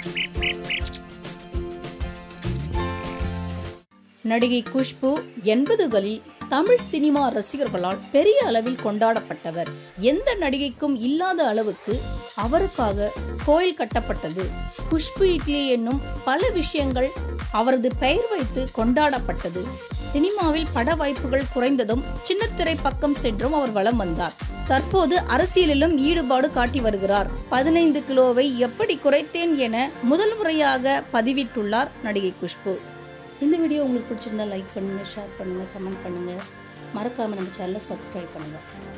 நடிகை குஷ்பு எண்பதுகளில் தமிழ் சினிமா ரசிகர்களால் பெரிய அளவில் கொண்டாடப்பட்டவர் எந்த நடிகைக்கும் இல்லாத அளவுக்கு அவருக்காக கோயில் கட்டப்பட்டது குஷ்பு இட்லி என்னும் பல விஷயங்கள் அவரது பெயர் வைத்து கொண்டாடப்பட்டது சினிமாவில் பட வாய்ப்புகள் குறைந்ததும் சின்னத்திரை பக்கம் சென்றும் அவர் வலம் வந்தார் தற்போது அரசியலிலும் ஈடுபாடு காட்டி வருகிறார் பதினைந்து கிலோவை எப்படி குறைத்தேன் என முதல் முறையாக பதிவிட்டுள்ளார் நடிகை குஷ்பு இந்த வீடியோ உங்களுக்கு பிடிச்சிருந்தா லைக் பண்ணுங்க ஷேர் பண்ணுங்க கமெண்ட் பண்ணுங்க மறக்காம நம்ம சேனலை சப்ஸ்கிரைப் பண்ணுங்க